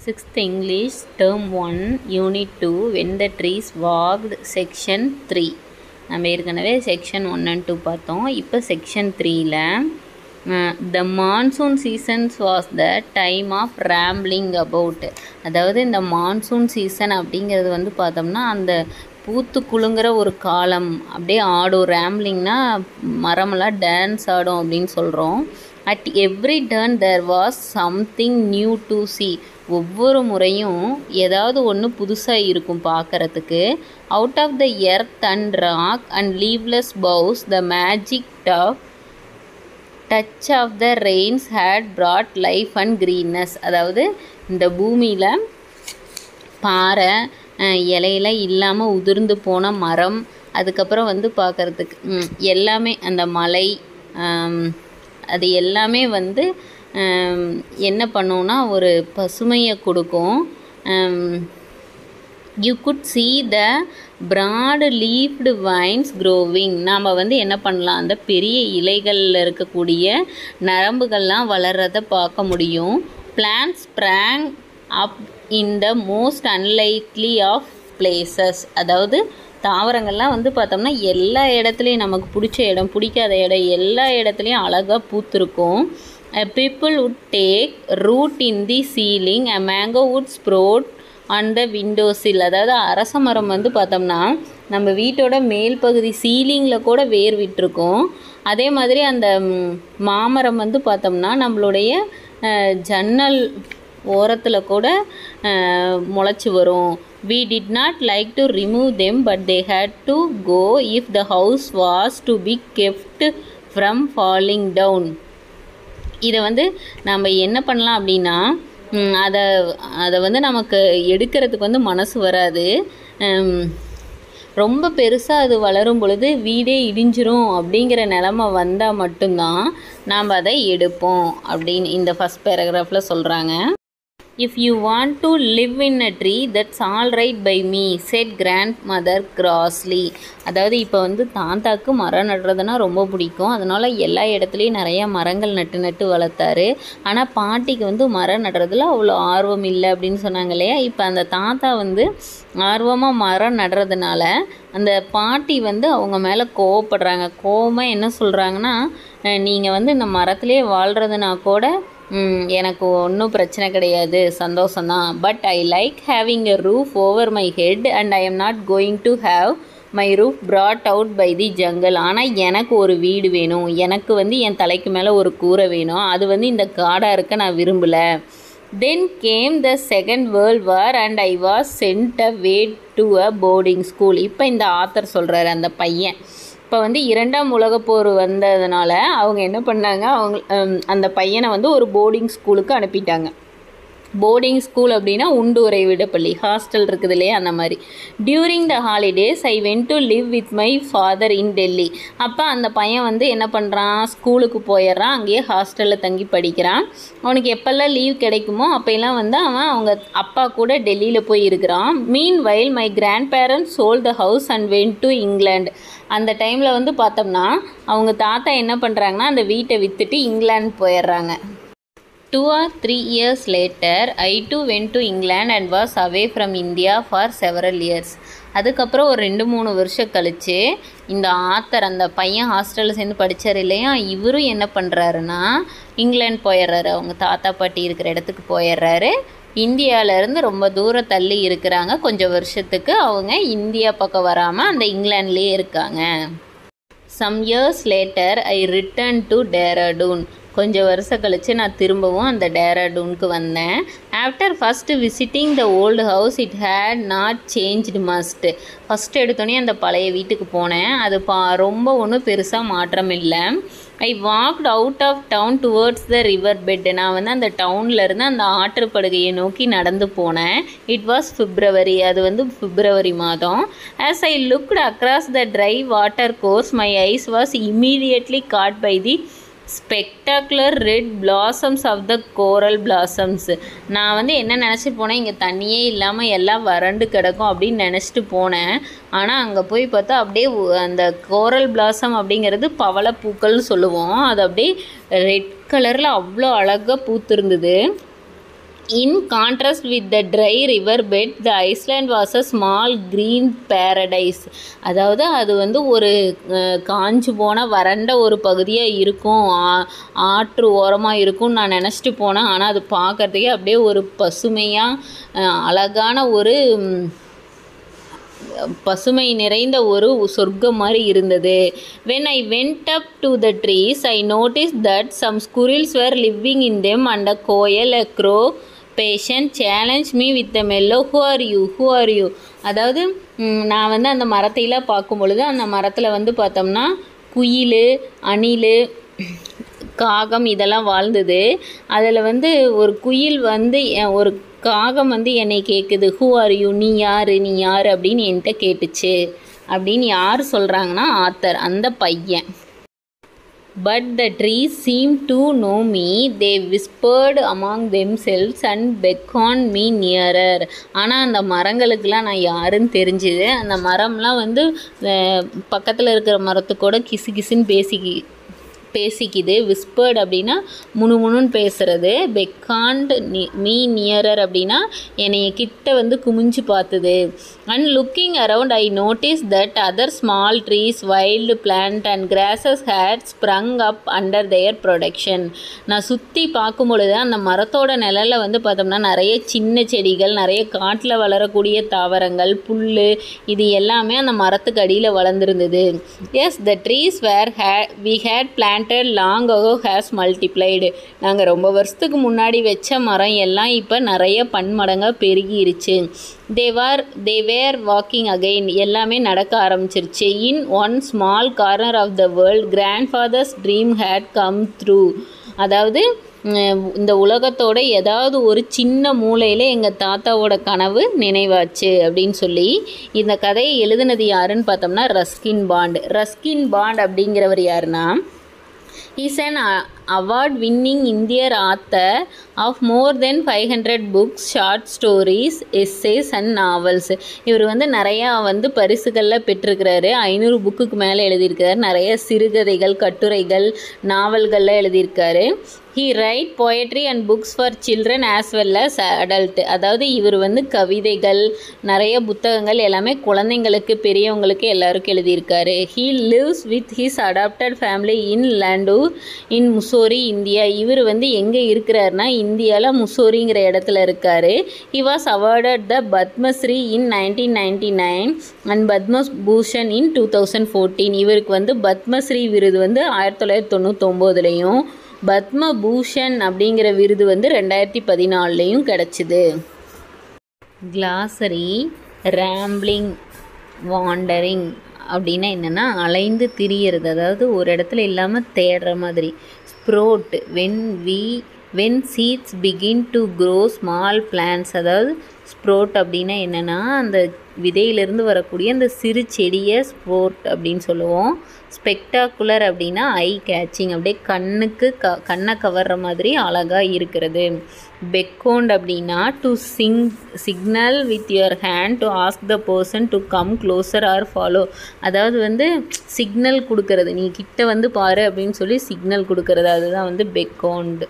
Sixth English, Term 1, Unit 2, When the Trees Walked, Section 3. நம்ம ஏற்கனவே section one and two பார்த்தோம் இப்போ section த்ரீயில் the monsoon seasons was the time of rambling about அதாவது இந்த monsoon season அப்படிங்கிறது வந்து பார்த்தோம்னா அந்த பூத்து குலுங்குற ஒரு காலம் அப்படியே ஆடும் ரேம்பிளிங்னா மரமெல்லாம் டான்ஸ் ஆடும் அப்படின்னு சொல்கிறோம் at every turn there was something new to see ஒவ்வொரு முறையும் ஏதாவது ஒன்று புதுசாக இருக்கும் பார்க்குறதுக்கு out of the earth and rock and leafless boughs the magic top touch of the rains had brought life and greenness அதாவது இந்த பூமியில் பாறை இலையில இல்லாமல் உதிர்ந்து போன மரம் அதுக்கப்புறம் வந்து பார்க்குறதுக்கு எல்லாமே அந்த மலை அது எல்லாமே வந்து என்ன பண்ணுன்னா ஒரு பசுமையை கொடுக்கும் you could see the broad leafed vines growing நாம் வந்து என்ன பண்ணலாம் அந்த பெரிய இலைகளில் இருக்கக்கூடிய நரம்புகள்லாம் வளர்கிறத பார்க்க முடியும் plants sprang up in the most unlikely of places அதாவது தாவரங்கள்லாம் வந்து பார்த்தோம்னா எல்லா இடத்துலையும் நமக்கு பிடிச்ச இடம் பிடிக்காத இடம் எல்லா இடத்துலையும் அழகாக பூத்துருக்கும் peepul would take root in the ceiling a mango would sprout on the விண்டோஸில் அதாவது அரச மரம் வந்து பார்த்தோம்னா நம்ம வீட்டோட மேல் பகுதி சீலிங்கில் கூட வேர் விட்டுருக்கோம் அதே மாதிரி அந்த மாமரம் வந்து பார்த்தோம்னா நம்மளுடைய ஜன்னல் ஓரத்தில் கூட முளைச்சி வரும் we did not like to remove them but they had to go if the house was to be kept from falling down இதை வந்து நம்ம என்ன பண்ணலாம் அப்படின்னா அதை அதை வந்து நமக்கு எடுக்கிறதுக்கு வந்து மனசு வராது ரொம்ப பெருசாக அது வளரும் பொழுது வீடே இடிஞ்சிரும் அப்படிங்கிற நிலமை வந்தால் மட்டும்தான் நாம் அதை எடுப்போம் அப்படின்னு இந்த ஃபஸ்ட் பேராகிராஃபில் சொல்கிறாங்க if you want to live in a tree that's all right by me said grandmother crossly அதாவது இப்போ வந்து தாத்தாக்கு மரம் நடுறதுனா ரொம்ப பிடிக்கும் அதனால் எல்லா இடத்துலையும் நிறையா மரங்கள் நட்டு நட்டு வளர்த்தாரு ஆனால் பாட்டிக்கு வந்து மரம் நடுறதுல அவ்வளோ ஆர்வம் இல்லை அப்படின்னு சொன்னாங்க இல்லையா இப்போ அந்த தாத்தா வந்து ஆர்வமாக மரம் நடுறதுனால அந்த பாட்டி வந்து அவங்க மேலே கோவப்படுறாங்க கோவமாக என்ன சொல்கிறாங்கன்னா நீங்கள் வந்து இந்த மரத்துலேயே வாழ்கிறதுனா கூட எனக்கு ஒன்றும் பிரச்சனை கிடையாது சந்தோஷம்தான் but I like having a roof over my head and I am not going to have my roof brought out by the jungle ஆனால் எனக்கு ஒரு வீடு வேணும் எனக்கு வந்து என் தலைக்கு மேலே ஒரு கூரை வேணும் அது வந்து இந்த காடாக இருக்க நான் விரும்பலை then came the second world war and I was sent away to a boarding school இப்போ இந்த ஆத்தர் சொல்கிறாரு அந்த பையன் இப்போ வந்து இரண்டாம் உலகப்போர் வந்ததுனால அவங்க என்ன பண்ணாங்க அவங்க அந்த பையனை வந்து ஒரு போர்டிங் ஸ்கூலுக்கு அனுப்பிட்டாங்க போர்டிங் ஸ்கூல் அப்படின்னா உண்டு உரை விடப்பள்ளி ஹாஸ்டல் இருக்குது இல்லையா அந்த மாதிரி during the holidays I went to live with my father in Delhi அப்போ அந்த பையன் வந்து என்ன பண்ணுறான் ஸ்கூலுக்கு போயிடுறான் அங்கேயே ஹாஸ்டலில் தங்கி படிக்கிறான் அவனுக்கு எப்போல்லாம் லீவ் கிடைக்குமோ அப்போல்லாம் வந்து அவன் அவங்க அப்பா கூட டெல்லியில் போய் இருக்கிறான் meanwhile my grandparents sold the house and went to England அந்த டைமில் வந்து பார்த்தோம்னா அவங்க தாத்தா என்ன பண்ணுறாங்கன்னா அந்த வீட்டை விற்றுட்டு இங்கிலாந்து போயிடுறாங்க two or three years later I too went to England and was away from India for several years அதுக்கப்புறம் ஒரு ரெண்டு மூணு வருஷம் கழித்து இந்த ஆத்தர் அந்த பையன் ஹாஸ்டலில் சேர்ந்து படித்தார் இல்லையா இவரும் என்ன பண்ணுறாருன்னா இங்கிலாந்து போயிடுறாரு அவங்க தாத்தா பாட்டி இருக்கிற இடத்துக்கு போயிடுறாரு இந்தியாவிலேருந்து ரொம்ப தூரம் தள்ளி இருக்கிறாங்க கொஞ்சம் வருஷத்துக்கு அவங்க இந்தியா பக்கம் வராமல் அந்த இங்கிலாண்ட்லேயே இருக்காங்க some years later I return to Dehradun கொஞ்சம் வருஷம் கழித்து நான் திரும்பவும் அந்த டேராடூனுக்கு வந்தேன் after first visiting the old house it had not changed must first எடுத்தோடனே அந்த பழைய வீட்டுக்கு போனேன் அது பா ரொம்ப ஒன்றும் பெருசாக மாற்றம் இல்லை I walked out of town towards the river bed நான் வந்து அந்த டவுன்லேருந்து அந்த ஆற்றுப்படுகையை நோக்கி நடந்து போனேன் இட் வாஸ் பிப்ரவரி அது வந்து பிப்ரவரி மாதம் as I looked across the dry water course my eyes was immediately caught by the spectacular red blossoms of the coral blossoms நான் வந்து என்ன நினச்சிட்டு போனேன் இங்கே தண்ணியே இல்லாமல் எல்லாம் வறண்டு கிடக்கும் அப்படின்னு நினச்சிட்டு போனேன் ஆனால் அங்கே போய் பார்த்தா அப்படியே உ- அந்த கோரல் பிளாசம் அப்படிங்கிறது பவளப்பூக்கள்னு சொல்லுவோம் அது அப்படியே ரெட் கலரில் அவ்வளோ அழகாக பூத்திருந்தது In contrast with the dry river bed, the Iceland was a small green paradise. அதாவது அது வந்து ஒரு அஹ், காஞ்சு போன வறண்ட ஒரு பகுதியாக இருக்கும் ஆ- ஆற்று ஓரமாக இருக்கும்னு நான் நினச்சிட்டு போனேன் ஆனால் அது பார்க்கறதுக்கே அப்படியே ஒரு பசுமையாக அழகான ஒரு ம், பசுமை நிறைந்த ஒரு சொர்க்கம் மாதிரி இருந்தது when I went up to the trees I notice that some squirrels were living in them and a koel a crow pheasant challenge me with the mellow who are you who are you அதாவது ம், நான் வந்து அந்த மரத்தையெல்லாம் பார்க்கும் பொழுது அந்த மரத்தில் வந்து பார்த்தோம்னா குயில் அணில் காகம் இதெல்லாம் வாழ்ந்தது அதில் வந்து ஒரு குயில் வந்து எ- ஒரு காகம் வந்து என்னை கேட்குது ஹூ ஆர் யூ நீ யார் நீ யார் அப்படின்னு என்கிட்ட கேட்டுச்சு அப்படின்னு யார் சொல்கிறாங்கன்னா ஆத்தர் அந்த பையன் but the trees seem to know me they whispered among themselves and beckon me nearer ஆனால் அந்த மரங்களுக்கெல்லாம் நான் யாருன்னு தெரிஞ்சுது அந்த மரம்லாம் வந்து பக்கத்தில் இருக்கிற மரத்துக்கூட கிசு கிசுன்னு பேசிக்கி பேசிக்குது விஸ்பர்ட் அப்படின்னா முணுமுணுன்னு பேசுறது பெக்காண்ட் மீ நியரர் அப்படின்னா என்னைய கிட்ட வந்து குமிஞ்சு பார்த்தது and looking around I notice that other small trees wild plant and grasses had sprung up under their protection நான் சுற்றி பார்க்கும் பொழுது அந்த மரத்தோட நிழல்ல வந்து பார்த்தோம்னா நிறைய சின்ன செடிகள் நிறைய காட்டில் வளரக்கூடிய தாவரங்கள் புல் இது எல்லாமே அந்த மரத்துக்கு அடியில் வளர்ந்துருந்தது as the trees where he we had planted long ago has multiplied நாங்கள் ரொம்ப வருஷத்துக்கு முன்னாடி வச்ச மரம் எல்லாம் இப்போ நிறைய பன்மடங்காக பெருகிருச்சு தேவார் தே வேர் வாக்கிங் அகைன் எல்லாமே நடக்க ஆரம்பிச்சிருச்சு in one small corner of the world grandfather's dream had come through அதாவது உம், இந்த உலகத்தோட ஏதாவது ஒரு சின்ன மூலையில் எங்கள் தாத்தாவோட கனவு நினைவாச்சு அப்படின்னு சொல்லி இந்த கதையை எழுதுனது யாருன்னு பார்த்தோம்னா ரஸ்கின் பாண்ட் ரஸ்கின் பாண்ட் அப்படிங்கிறவர் யாருன்னா இஸ் an அவார்ட் வின்னிங் இந்தியர் author of more than five hundred books short stories essays and novels இவர் வந்து நிறையா வந்து பரிசுகளில் பெற்றிருக்கிறாரு ஐநூறு புக்குக்கு மேலே எழுதியிருக்கிறார் நிறைய சிறுகதைகள் கட்டுரைகள் நாவல்கள்லாம் எழுதியிருக்காரு he write poetry and books for children as well as adult அதாவது இவர் வந்து கவிதைகள் நிறைய புத்தகங்கள் எல்லாமே குழந்தைங்களுக்கு பெரியவங்களுக்கு எல்லாருக்கும் எழுதியிருக்காரு he lives with his adopted family in Landour in Mussoorie India இவர் வந்து எங்கே இருக்கிறாருனா இந்தியாவில் முசோரிங்கிற இடத்துல இருக்கார் he was awarded the Padma Shri in nineteen ninety nine and Padma Bhushan in two thousand fourteen இவருக்கு வந்து பத்மஸ்ரீ விருது வந்து ஆயிரத்தி தொள்ளாயிரத்தி தொண்ணூத்தொம்போதுலேயும் பத்ம பூஷன் அப்படிங்கிற விருது வந்து ரெண்டாயிரத்தி பதினாலுலேயும் கிடச்சிது கிளாசரி ரேம்பிளிங் வாண்டரிங் அப்படின்னா என்னென்னா அலைந்து திரியறது அதாவது ஒரு இடத்துல இல்லாமல் தேடுற மாதிரி sprout when we when seeds begin to grow small plants அதாவது ஸ்ப்ரோட் அப்படின்னா என்னென்னா அந்த விதையிலிருந்து வரக்கூடிய அந்த சிறு செடியை ஸ்ப்ரோட் அப்படின்னு சொல்லுவோம் ஸ்பெக்டாகுலர் அப்படின்னா ஐ கேச்சிங் அப்படியே கண்ணுக்கு க கண்ணை கவர்ற மாதிரி அழகாக இருக்கிறது பெக்கோண்ட் அப்படின்னா to sing signal with your hand to ask the person to come closer or follow அதாவது வந்து சிக்னல் கொடுக்கறது நீ கிட்ட வந்து பாரு அப்படின்னு சொல்லி சிக்னல் கொடுக்கறது அதுதான் வந்து beckoned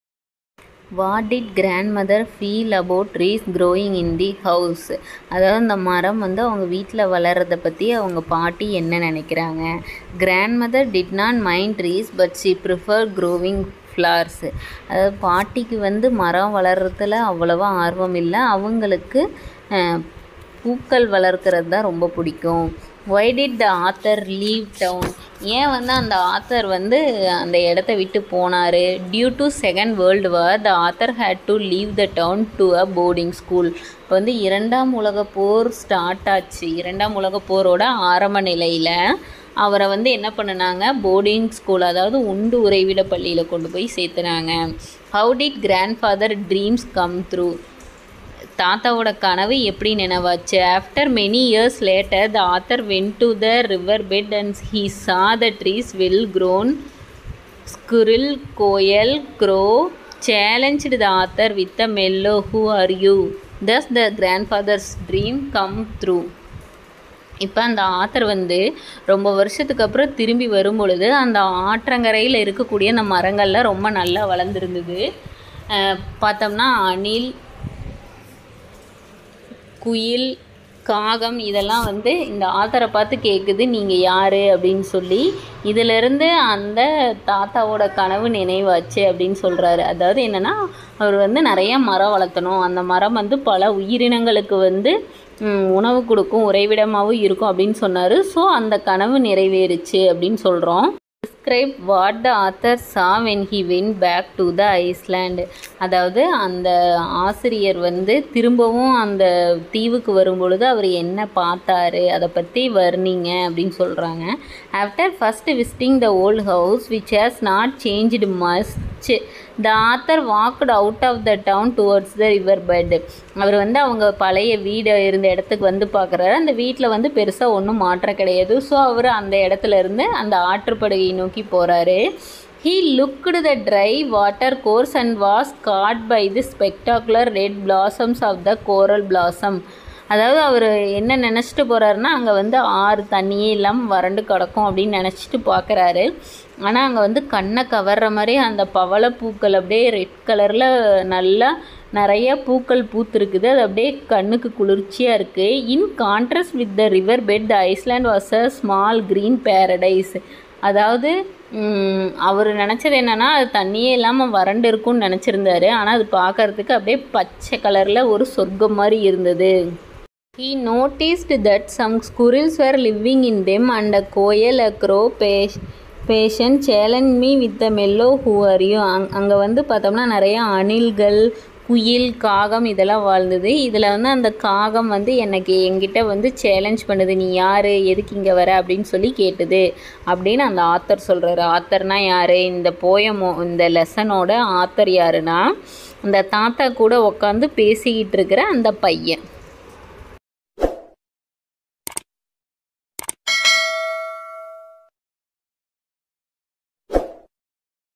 what did grandmother feel about trees growing in the house அதாவது அந்த மரம் வந்து அவங்க வீட்டில் வளர்கிறத பற்றி அவங்க பாட்டி என்ன நினைக்கிறாங்க grandmother did not mind trees but she prefer growing flowers அதாவது பாட்டிக்கு வந்து மரம் வளர்கிறதுல அவ்வளவா ஆர்வம் இல்லை அவங்களுக்கு அஹ், பூக்கள் வளர்க்குறது தான் ரொம்ப பிடிக்கும் why did the author leave town ஏன் வந்து அந்த ஆத்தர் வந்து அந்த இடத்த விட்டு போனார் due to second world war the author had to leave the town to a boarding school இப்போ வந்து இரண்டாம் உலகப் போர் ஸ்டார்ட் ஆச்சு இரண்டாம் உலகப் போரோட ஆரம்ப நிலையில் அவரை வந்து என்ன பண்ணுனாங்க போர்டிங் ஸ்கூல் அதாவது உண்டு உறைவிட பள்ளியில் கொண்டு போய் சேர்த்துனாங்க how did grandfather dreams come through தாத்தாவோட கனவு எப்படி நினைவாச்சு after many years later the author went to the river bed and he saw the trees well grown squirrel koel crow challenged the author with a mellow who are you thus the grandfather's dream come through இப்போ அந்த author வந்து ரொம்ப வருஷத்துக்கு அப்புறம் திரும்பி வரும் பொழுது அந்த ஆற்றங்கரையில் இருக்கக்கூடிய அந்த மரங்கள்லாம் ரொம்ப நல்லா வளர்ந்துருந்தது அஹ், பார்த்தோம்னா அணில் குயில் காகம் இதெல்லாம் வந்து இந்த ஆத்தரை பார்த்து கேட்குது நீங்கள் யார் அப்படின்னு சொல்லி இதிலிருந்து அந்த தாத்தாவோட கனவு நினைவாச்சு அப்படின்னு சொல்கிறாரு அதாவது என்னென்னா அவர் வந்து நிறைய மரம் வளர்த்தணும் அந்த மரம் வந்து பல உயிரினங்களுக்கு வந்து ம், உணவு கொடுக்கும் உறைவிடமாகவும் இருக்கும் அப்படின்னு சொன்னார் ஸோ அந்த கனவு நிறைவேறுச்சு அப்படின்னு சொல்கிறோம் describe what the author saw when he went back to the Iceland அதாவது அந்த ஆசிரியர் வந்து திரும்பவும் அந்த தீவுக்கு வரும்பொழுது அவர் என்ன பார்த்தாரு அதை பற்றி வர்ணிங்க அப்படின்னு சொல்கிறாங்க after first visiting the old house which has not changed much the author walked out of the town towards the river bed அவர் வந்து அவங்க பழைய வீடு இருந்த இடத்துக்கு வந்து பார்க்குறாரு அந்த வீட்டில் வந்து பெருசாக ஒன்றும் மாற்றம் கிடையாது ஸோ அவர் அந்த இடத்துல இருந்து அந்த ஆற்றுப்படுகையை நோக்கி போகிறாரு he looked the dry water course and was caught by the spectacular red blossoms of the coral blossom அதாவது அவர் என்ன நினச்சிட்டு போகிறாருன்னா அங்கே வந்து ஆறு தண்ணியே இல்லாமல் வறண்டு கிடக்கும் அப்படின்னு நினச்சிட்டு பார்க்குறாரு ஆனால் அங்கே வந்து கண்ணை கவர்ற மாதிரி அந்த பவள பூக்கள் அப்படியே ரெட் கலரில் நல்லா நிறைய பூக்கள் பூத்துருக்குது அது அப்படியே கண்ணுக்கு குளிர்ச்சியாக இருக்குது in contrast with the river bed the island was a small green paradise அதாவது அவர் நினச்சது என்னென்னா அது தண்ணியே இல்லாமல் வறண்டு இருக்கும்னு நினச்சிருந்தாரு ஆனால் அது பார்க்கறதுக்கு அப்படியே பச்சை கலரில் ஒரு சொர்க்கம் மாதிரி இருந்தது He noticed that some squirrels were living in them and a coil, a crow, pa- patient challenged me with the mellow who are you அங் அங்கே வந்து பார்த்தோம்னா நிறைய அணில்கள் குயில் காகம் இதெல்லாம் வாழ்ந்தது இதில் வந்து அந்த காகம் வந்து எனக்கு என்கிட்ட வந்து சேலஞ்ச் பண்ணுது நீ யார் எதுக்கு இங்கே வர அப்படின்னு சொல்லி கேட்டுது அப்படின்னு அந்த ஆத்தர் சொல்கிறாரு ஆத்தர்னா யார் இந்த போயமோ இந்த லெசனோட ஆத்தர் யாருன்னா அந்த தாத்தா கூட உட்காந்து பேசிக்கிட்டு இருக்கிற அந்த பையன்